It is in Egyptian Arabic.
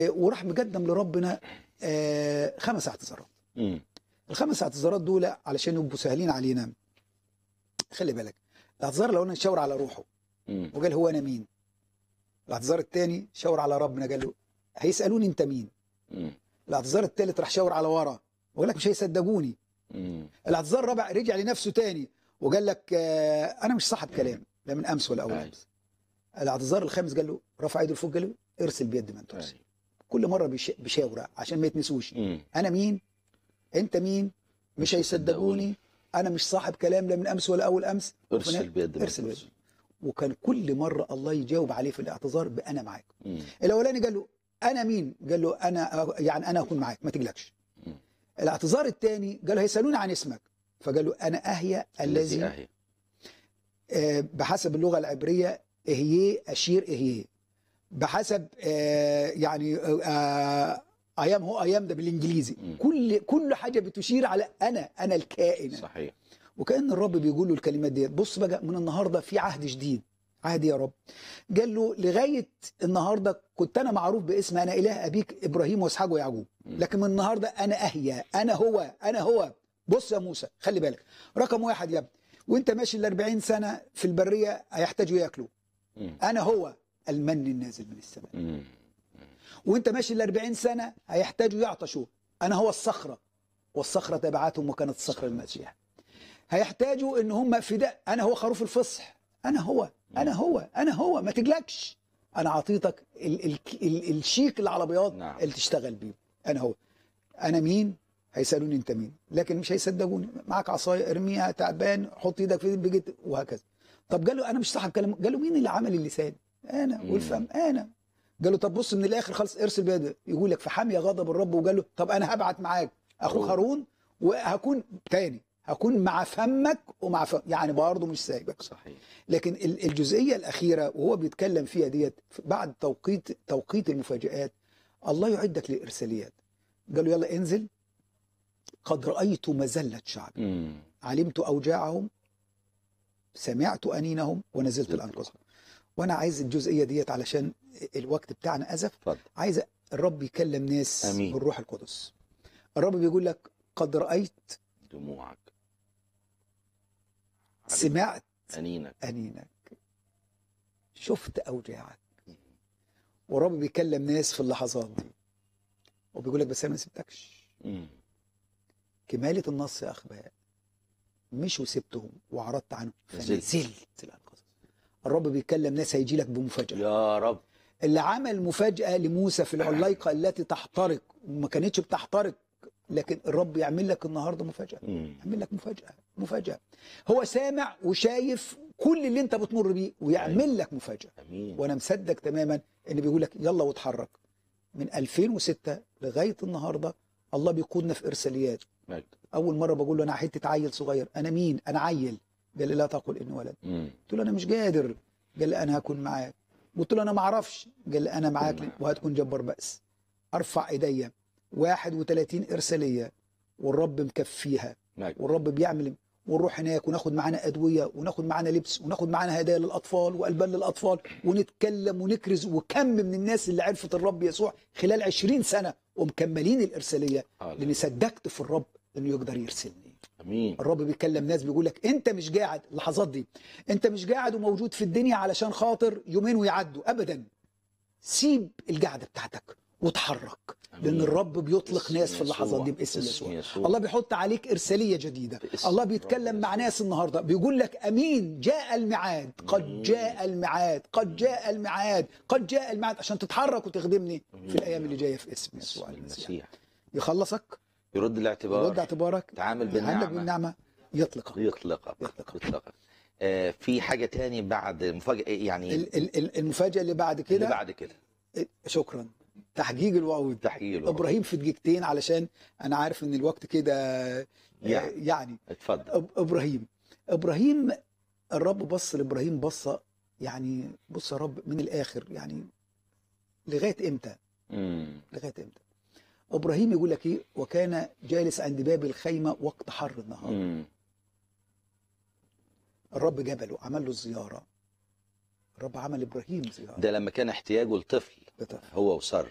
وراح مقدم لربنا آه، خمس اعتذارات مم. الخمس اعتذارات دول علشان يبقوا سهلين علينا خلي بالك الاعتذار الاولاني شاور على روحه مم. وقال هو انا مين الاعتذار الثاني شاور على ربنا قال له هيسالوني انت مين مم. الاعتذار الثالث راح شاور على ورا وقال لك مش هيصدقوني مم. الاعتذار الرابع رجع لنفسه تاني وقال لك آه، انا مش صاحب كلام لا من امس ولا اول أيوة. امس الاعتذار الخامس قال له رفع ايده لفوق قال له ارسل بيد من ترسل أيوة. كل مره بيش- بيشاور عشان ما يتنسوش مم. انا مين انت مين مش مش هيصدقوني انا مش صاحب كلام لا من امس ولا اول امس ارسل بيد من ارسل بيد ترسل. وكان كل مره الله يجاوب عليه في الاعتذار بانا معاك مم. الاولاني قال له انا مين قال له انا يعني انا اكون معاك ما تقلقش مم. الاعتذار الثاني قال له هيسالوني عن اسمك فقال له انا اهيا الذي أهي آه، بحسب اللغه العبريه اهيه اشير اهيه بحسب آه، يعني آه، ايام هو ايام ده بالانجليزي مم. كل كل حاجه بتشير على انا انا الكائن صحيح وكان الرب بيقول له الكلمات ديت بص بقى من النهارده في عهد جديد عهد يا رب قال له لغايه النهارده كنت انا معروف باسم انا اله ابيك ابراهيم واسحاق ويعقوب مم. لكن من النهارده انا اهيا انا هو انا هو بص يا موسى خلي بالك رقم واحد يا ابني وانت ماشي ال 40 سنه في البريه هيحتاجوا ياكلوا مم. انا هو المن النازل من السماء مم. وانت ماشي ال 40 سنه هيحتاجوا يعطشوا انا هو الصخره والصخره تبعتهم وكانت الصخره المسيح هيحتاجوا ان هم فداء انا هو خروف الفصح انا هو انا هو انا هو ما تقلقش انا عطيتك ال ال ال الشيك اللي على بياض نعم. اللي تشتغل بيه انا هو انا مين هيسالوني انت مين لكن مش هيصدقوني معاك عصايه ارميها تعبان حط ايدك في بيجي وهكذا طب قال له انا مش صاحب كلام قال له مين اللي عمل اللسان انا مم. والفم انا قال له طب بص من الاخر خالص ارسل بيده يقول لك في حاميه غضب الرب وقال له طب انا هبعت معاك اخوك هارون. هارون وهكون تاني هكون مع فمك ومع فم يعني برضه مش سايبك صحيح لكن ال- الجزئيه الاخيره وهو بيتكلم فيها ديت بعد توقيت توقيت المفاجآت الله يعدك للارساليات قال له يلا انزل قد رايت مذله شعب مم. علمت اوجاعهم سمعت انينهم ونزلت نزلت الانقذهم وانا عايز الجزئيه ديت علشان الوقت بتاعنا ازف اتفضل عايز الرب يكلم ناس آمين. بالروح القدس الرب بيقول لك قد رايت دموعك سمعت أنينك أنينك شفت أوجاعك والرب بيكلم ناس في اللحظات دي وبيقول لك بس أنا ما سبتكش مم. كمالة النص يا أخ بهاء مش وسبتهم وعرضت عنهم نزلت. فنزلت الأنقاذ الرب بيكلم ناس هيجي لك بمفاجأة يا رب اللي عمل مفاجأة لموسى في العلايقة التي تحترق وما كانتش بتحترق لكن الرب يعمل لك النهارده مفاجأة مم. يعمل لك مفاجأة مفاجأة هو سامع وشايف كل اللي انت بتمر بيه ويعمل لك مفاجأة أمين وانا مصدق تماما ان بيقول لك يلا واتحرك من 2006 لغايه النهارده الله بيقودنا في ارساليات مجد اول مره بقول له انا حته عيل صغير انا مين انا عيل قال لي لا تقل اني ولد مم. قلت له انا مش قادر قال لي انا هكون معاك قلت له انا ما اعرفش قال لي انا معاك معاك. وهتكون جبار بأس ارفع ايديا 31 ارساليه والرب مكفيها مجد والرب بيعمل ونروح هناك وناخد معانا ادويه وناخد معانا لبس وناخد معانا هدايا للاطفال والبان للاطفال ونتكلم ونكرز وكم من الناس اللي عرفت الرب يسوع خلال 20 سنه ومكملين الارساليه لاني صدقت في الرب انه يقدر يرسلني أمين الرب بيكلم ناس بيقول لك انت مش قاعد اللحظات دي انت مش قاعد وموجود في الدنيا علشان خاطر يومين ويعدوا ابدا سيب القعده بتاعتك وتحرك لان أمين. الرب بيطلق باسم ناس في اللحظات دي يسوع. باسم يسوع يسوع. الله بيحط عليك ارساليه جديده باسم الله الرب بيتكلم مع يسوع. ناس النهارده بيقول لك امين جاء الميعاد قد أمين. جاء الميعاد قد جاء الميعاد قد جاء الميعاد عشان تتحرك وتخدمني أمين. في الايام اللي جايه في اسم باسم يسوع المسيح المسيح يخلصك يرد يرد الاعتبار اعتبارك تعامل عندك بالنعمة بالنعمه يطلقك يطلقك يطلقك. يطلقك آه في حاجة تاني بعد مفاجأة يعني ال- ال- ال- المفاجاه اللي بعد اللي كده بعد كده شكرا تحقيق الوعود تحقيق ابراهيم في دقيقتين علشان انا عارف ان الوقت كده آه، يعني. يعني اتفضل أب- ابراهيم ابراهيم الرب بص لابراهيم بصه يعني بص يا رب من الاخر يعني لغايه امتى مم. لغايه امتى ابراهيم يقول لك ايه وكان جالس عند باب الخيمه وقت حر النهار مم. الرب جبله عمل له الزياره الرب عمل ابراهيم زياره ده لما كان احتياجه لطفل بطفل. هو وسارة